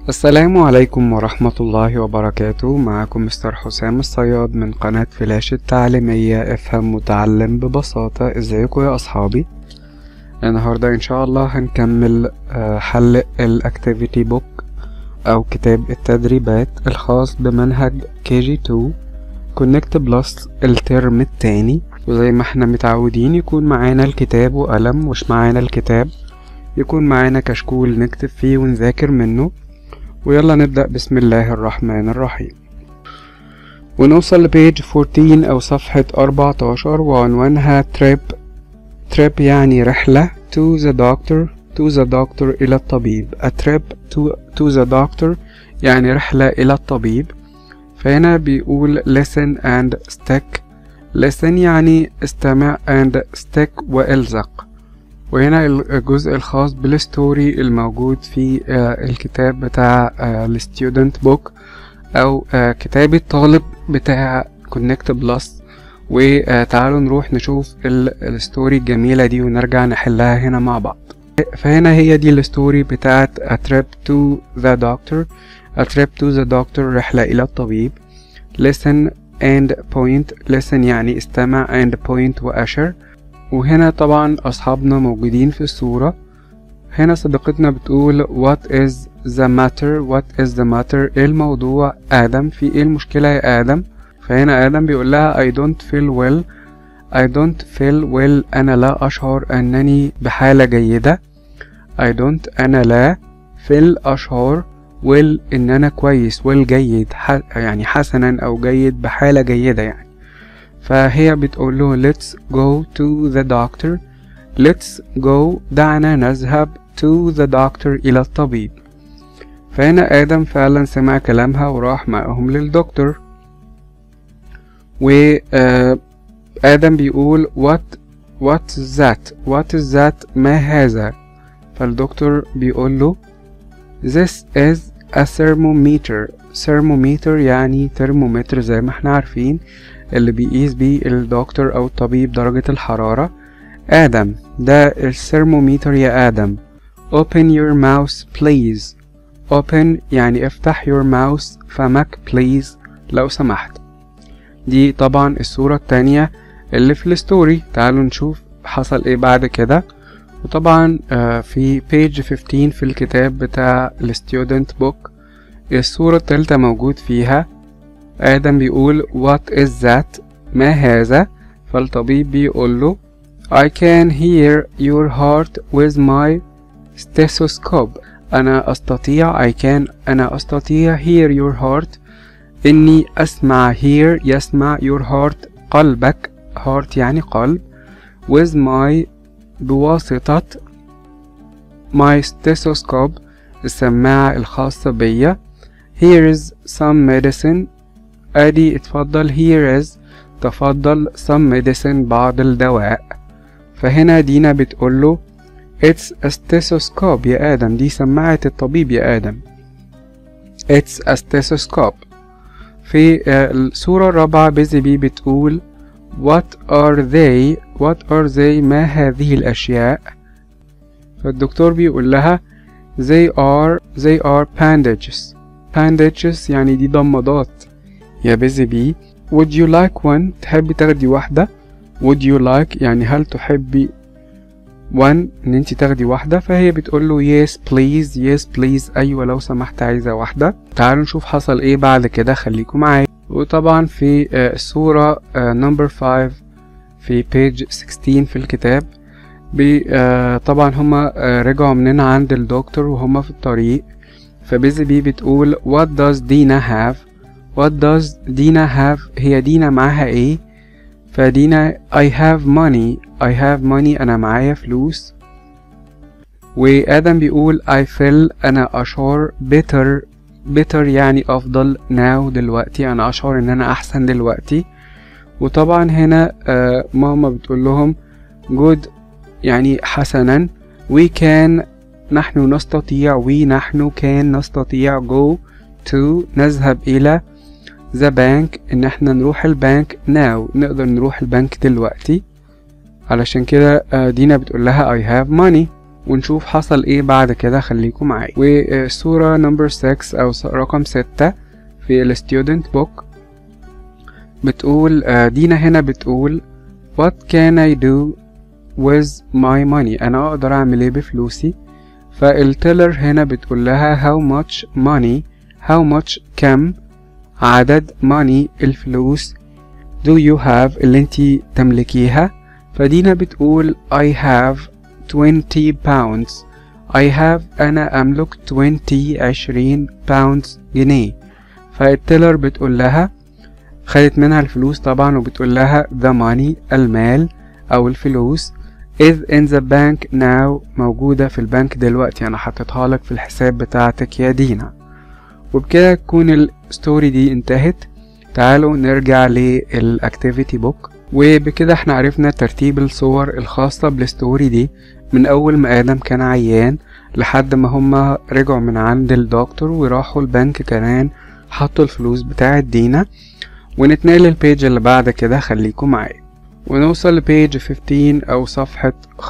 السلام عليكم ورحمة الله وبركاته معكم مستر حسام الصياد من قناة فلاش التعليمية افهم متعلم ببساطة ازيكم يا اصحابي النهاردة ان شاء الله هنكمل آه، حل الاكتيفيتي بوك او كتاب التدريبات الخاص بمنهج كي جي 2 كونكت بلس الترم التاني وزي ما احنا متعودين يكون معانا الكتاب وقلم مش معانا الكتاب يكون معانا كشكول نكتب فيه ونذاكر منه ويلا نبدأ بسم الله الرحمن الرحيم ونوصل لبيج 14 أو صفحة 14 وعنوانها تريب تريب يعني رحلة to the doctor to the doctor إلى الطبيب a trip to, to the doctor يعني رحلة إلى الطبيب فهنا بيقول listen and stick listen يعني استمع and stick وإلزق وهنا الجزء الخاص بالستوري الموجود في آه، الكتاب بتاع الستودنت بوك او آه، كتاب الطالب بتاع كونكت بلس وتعالوا نروح نشوف ال- الستوري الجميلة دي ونرجع نحلها هنا مع بعض فهنا هي دي الستوري بتاعت A trip to the doctor A trip to the doctor رحلة إلى الطبيب listen and point listen يعني استمع and point وأشر وهنا طبعا أصحابنا موجودين في الصورة هنا صديقتنا بتقول what is the matter what is the matter ايه الموضوع آدم في ايه المشكلة يا آدم فهنا آدم بيقول لها I don't feel well I don't feel well أنا لا أشعر أنني بحالة جيدة I don't أنا لا feel أشعر well إن أنا كويس well جيد ح... يعني حسنا أو جيد بحالة جيدة يعني فهي بتقول له let's go to the doctor let's go دعنا نذهب to the doctor إلى الطبيب فهنا آدم فعلا سمع كلامها وراح معهم للدكتور و آه، آدم بيقول what what that what is that ما هذا فالدكتور بيقول له this is a thermometer thermometer يعني ترمومتر زي ما احنا عارفين اللي بيقيس بيه الدكتور أو الطبيب درجة الحرارة آدم ده الثرموميتر يا آدم open your mouth please open يعني افتح your mouth فمك please لو سمحت دي طبعا الصورة التانية اللي في الستوري تعالوا نشوف حصل ايه بعد كده وطبعا آه، في page 15 في الكتاب بتاع الستودنت بوك الصورة التالتة موجود فيها آدم بيقول what is that ما هذا فالطبيب بيقول له I can hear your heart with my stethoscope أنا أستطيع I can أنا أستطيع hear your heart إني أسمع hear يسمع your heart قلبك heart يعني قلب with my بواسطة my stethoscope السماعة الخاصة بيا here is some medicine ادي اتفضل here is تفضل some medicine بعض الدواء فهنا دينا بتقوله it's a stethoscope يا آدم دي سماعة الطبيب يا آدم it's a stethoscope في آه، الصورة الرابعة بيزي بي بتقول what are they what are they ما هذه الأشياء فالدكتور بيقول لها they are they are bandages bandages يعني دي ضمادات يا بيزي بي would you like one تحبي تاخدي واحدة would you like يعني هل تحبي one ان انت تاخدي واحدة فهي بتقول له yes please yes please ايوه لو سمحت عايزة واحدة تعالوا نشوف حصل ايه بعد كده خليكم معايا وطبعا في آه، الصورة نمبر 5 في page 16 في الكتاب بي آه، طبعا هما آه، رجعوا مننا عند الدكتور وهما في الطريق فبيزي بي بتقول what does Dina have what does Dina have هي دينا معاها ايه فدينا I have money I have money أنا معايا فلوس وآدم بيقول I feel أنا أشعر better better يعني أفضل now دلوقتي أنا أشعر إن أنا أحسن دلوقتي وطبعا هنا آه ماما بتقول لهم good يعني حسنا we can نحن نستطيع we نحن كان نستطيع go to نذهب إلى the bank إن احنا نروح البنك now نقدر نروح البنك دلوقتي علشان كده آه، دينا بتقول لها I have money ونشوف حصل ايه بعد كده خليكم معايا والصورة نمبر 6 او رقم 6 في الستودنت بوك بتقول آه، دينا هنا بتقول what can I do with my money انا اقدر اعمل ايه بفلوسي فالتيلر هنا بتقول لها how much money how much كم عدد money الفلوس do you have اللي انتي تملكيها فدينا بتقول I have 20 pounds I have أنا أملك 20 عشرين pounds جنيه فالتيلر بتقول لها خدت منها الفلوس طبعا وبتقول لها the money المال أو الفلوس is in the bank now موجودة في البنك دلوقتي أنا حطيتها لك في الحساب بتاعتك يا دينا وبكده تكون الستوري دي انتهت تعالوا نرجع للاكتيفيتي بوك وبكده احنا عرفنا ترتيب الصور الخاصة بالستوري دي من أول ما آدم كان عيان لحد ما هما رجعوا من عند الدكتور وراحوا البنك كمان حطوا الفلوس بتاعة دينا ونتنقل للبيج اللي بعد كده خليكم معايا ونوصل لبيج 15 أو صفحة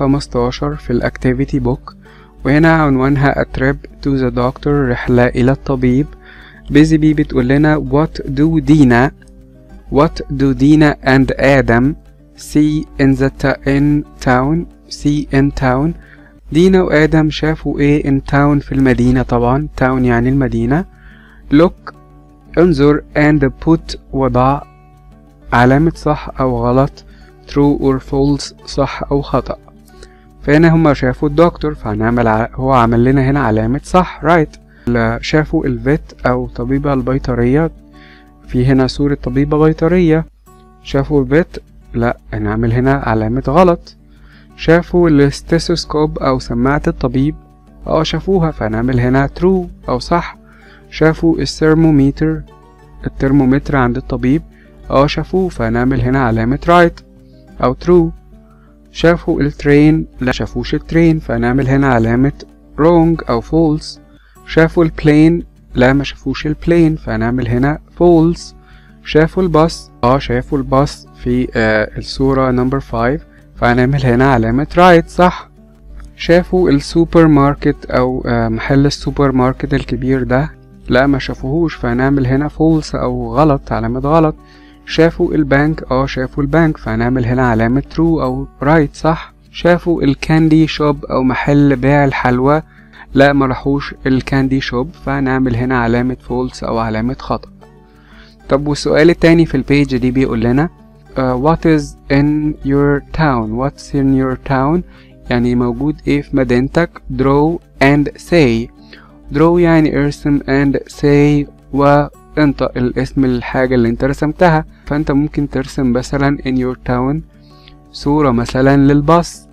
15 في الأكتيفيتي بوك وهنا عنوانها A trip to the doctor رحلة إلى الطبيب بيزي بي بتقول لنا What do Dina What do Dina and Adam see in the ta in town see in town دينا وآدم شافوا إيه in town في المدينة طبعا town يعني المدينة look انظر and put وضع علامة صح أو غلط true or false صح أو خطأ فهنا هما شافوا الدكتور فهنعمل ع... هو عمل لنا هنا علامة صح right شافوا الفيت أو طبيبة البيطرية في هنا صورة طبيبة بيطرية شافوا الفيت لا نعمل هنا علامة غلط شافوا الستيثوسكوب أو سماعة الطبيب اه شافوها فنعمل هنا true أو صح شافوا الثرموميتر الترمومتر عند الطبيب اه شافوه فنعمل هنا علامة right أو true شافوا الترين لا شافوش الترين فنعمل هنا علامة wrong أو false شافوا البلين لا ما شافوش البلين فنعمل هنا false شافوا الباص اه شافوا الباص في آه الصورة نمبر 5 فهنعمل هنا علامة right صح شافوا السوبر ماركت أو آه محل السوبر ماركت الكبير ده لا ما شافوهوش فهنعمل هنا false أو غلط علامة غلط شافوا البنك اه شافوا البنك فهنعمل هنا علامة true أو right صح شافوا الكاندي شوب أو محل بيع الحلوى لا ما راحوش الكاندي شوب فهنعمل هنا علامة فولس أو علامة خطأ طب والسؤال التاني في البيج دي بيقول لنا uh, what is in your town what's in your town يعني موجود ايه في مدينتك draw and say draw يعني ارسم and say وانطق الاسم الحاجة اللي انت رسمتها فانت ممكن ترسم مثلا in your town صورة مثلا للباص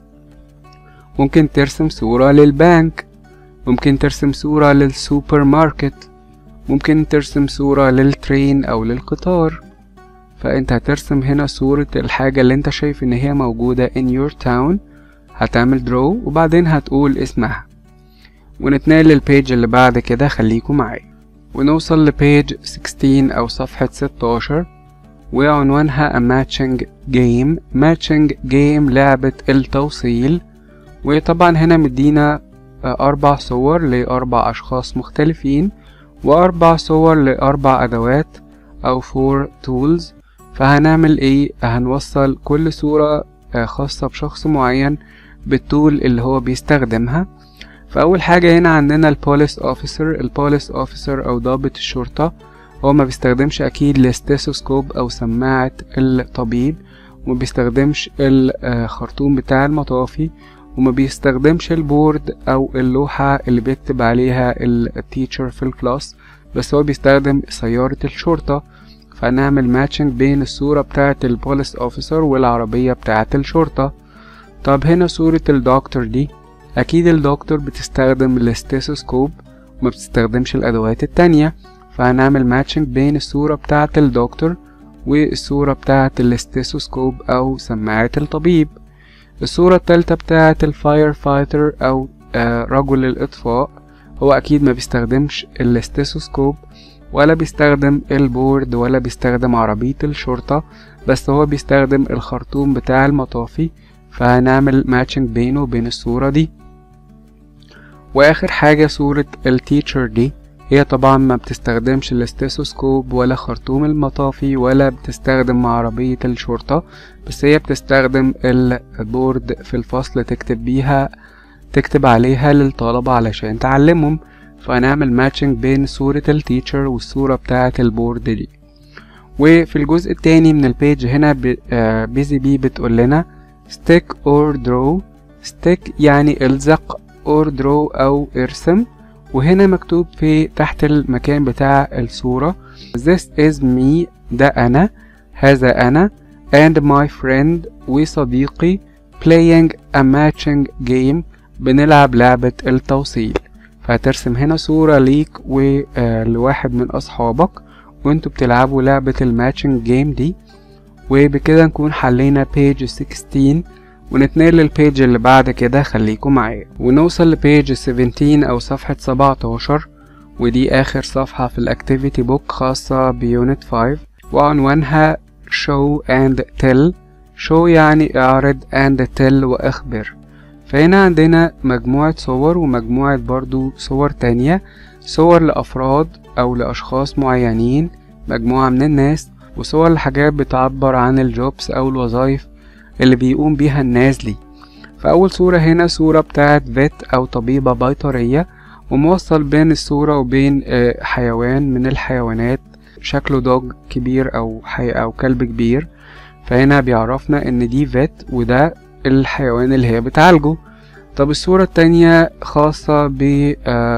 ممكن ترسم صورة للبنك ممكن ترسم صورة للسوبر ماركت ممكن ترسم صورة للترين أو للقطار فأنت هترسم هنا صورة الحاجة اللي أنت شايف إن هي موجودة in your town هتعمل draw وبعدين هتقول اسمها ونتنقل للبيج اللي بعد كده خليكم معايا ونوصل لبيج 16 أو صفحة 16 وعنوانها a matching game matching game لعبة التوصيل وطبعا هنا مدينا أربع صور لأربع أشخاص مختلفين وأربع صور لأربع أدوات أو four tools فهنعمل إيه هنوصل كل صورة خاصة بشخص معين بالتول اللي هو بيستخدمها فأول حاجة هنا عندنا البوليس أوفيسر البوليس أوفيسر أو ضابط الشرطة هو ما بيستخدمش أكيد الستيثوسكوب أو سماعة الطبيب وما بيستخدمش الخرطوم بتاع المطافي وما بيستخدمش البورد او اللوحة اللي بيكتب عليها التيتشر في الكلاس بس هو بيستخدم سيارة الشرطة فنعمل ماتشنج بين الصورة بتاعة البوليس اوفيسر والعربية بتاعة الشرطة طب هنا صورة الدكتور دي اكيد الدكتور بتستخدم الستيثوسكوب وما بتستخدمش الادوات التانية فهنعمل ماتشنج بين الصورة بتاعة الدكتور والصورة بتاعة الستيثوسكوب او سماعة الطبيب الصورة التالتة بتاعة الفاير فايتر أو آه رجل الإطفاء هو أكيد ما بيستخدمش الستيثوسكوب ولا بيستخدم البورد ولا بيستخدم عربية الشرطة بس هو بيستخدم الخرطوم بتاع المطافي فهنعمل ماتشنج بينه وبين الصورة دي واخر حاجة صورة التيتشر دي هي طبعا ما بتستخدمش الاستيثوسكوب ولا خرطوم المطافي ولا بتستخدم عربية الشرطة بس هي بتستخدم البورد في الفصل تكتب بيها تكتب عليها للطلبة علشان تعلمهم فهنعمل ماتشنج بين صورة التيتشر والصورة بتاعة البورد دي وفي الجزء التاني من البيج هنا بيزي بي بتقول لنا stick or draw stick يعني الزق or draw أو ارسم وهنا مكتوب في تحت المكان بتاع الصورة This is me ده أنا هذا أنا and my friend وصديقي playing a matching game بنلعب لعبة التوصيل فهترسم هنا صورة ليك ولواحد من أصحابك وانتوا بتلعبوا لعبة الماتشنج جيم دي وبكده نكون حلينا page 16 ونتنقل للبيج اللي بعد كده خليكم معايا ونوصل لبيج 17 أو صفحة 17 ودي آخر صفحة في الأكتيفيتي بوك خاصة بيونت 5 وعنوانها show and tell show يعني اعرض and tell وأخبر فهنا عندنا مجموعة صور ومجموعة برضو صور تانية صور لأفراد أو لأشخاص معينين مجموعة من الناس وصور لحاجات بتعبر عن الجوبس أو الوظائف اللي بيقوم بيها الناس دي فأول صورة هنا صورة بتاعت فيت أو طبيبة بيطرية وموصل بين الصورة وبين حيوان من الحيوانات شكله دوج كبير أو حي أو كلب كبير فهنا بيعرفنا إن دي فيت وده الحيوان اللي هي بتعالجه طب الصورة التانية خاصة ب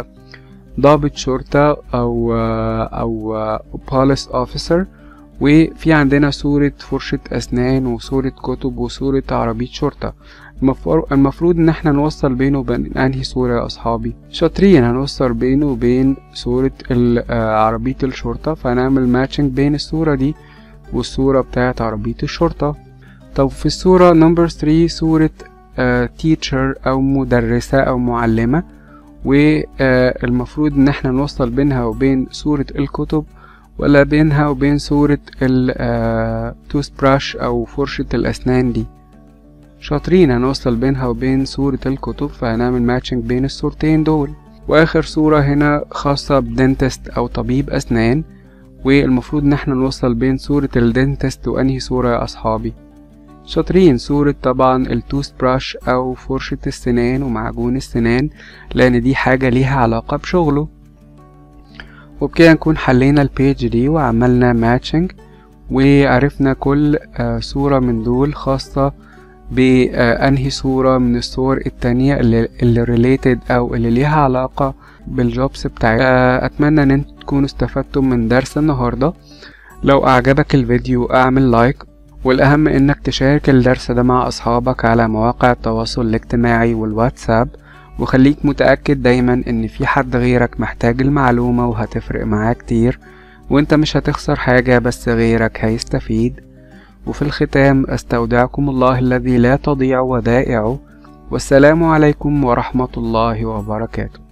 ضابط شرطة أو أو بوليس أوفيسر وفي عندنا صورة فرشة أسنان وصورة كتب وصورة عربية شرطة المفروض ان احنا نوصل بينه وبين انهي صورة يا اصحابي شاطرين هنوصل بينه وبين صورة عربية الشرطة فهنعمل ماتشنج بين الصورة دي والصورة بتاعت عربية الشرطة طب في الصورة نمبر 3 صورة تيتشر او مدرسة او معلمة والمفروض ان احنا نوصل بينها وبين صورة الكتب ولا بينها وبين صورة التوث براش أو فرشة الأسنان دي شاطرين هنوصل بينها وبين صورة الكتب فهنعمل ماتشنج بين الصورتين دول وآخر صورة هنا خاصة بدنتست أو طبيب أسنان والمفروض إن احنا نوصل بين صورة الدنتست وأنهي صورة يا أصحابي شاطرين صورة طبعا التوث براش أو فرشة السنان ومعجون السنان لأن دي حاجة ليها علاقة بشغله وبكده نكون حلينا البيج دي وعملنا ماتشنج وعرفنا كل صورة من دول خاصة بأنهي صورة من الصور التانية اللي, اللي ريليتد أو اللي ليها علاقة بالجوبس بتاعتنا أتمنى إن انتوا تكونوا استفدتم من درس النهاردة لو أعجبك الفيديو أعمل لايك والأهم إنك تشارك الدرس ده مع أصحابك على مواقع التواصل الاجتماعي والواتساب وخليك متأكد دايما ان في حد غيرك محتاج المعلومة وهتفرق معاه كتير وانت مش هتخسر حاجة بس غيرك هيستفيد وفي الختام استودعكم الله الذي لا تضيع ودائعه والسلام عليكم ورحمة الله وبركاته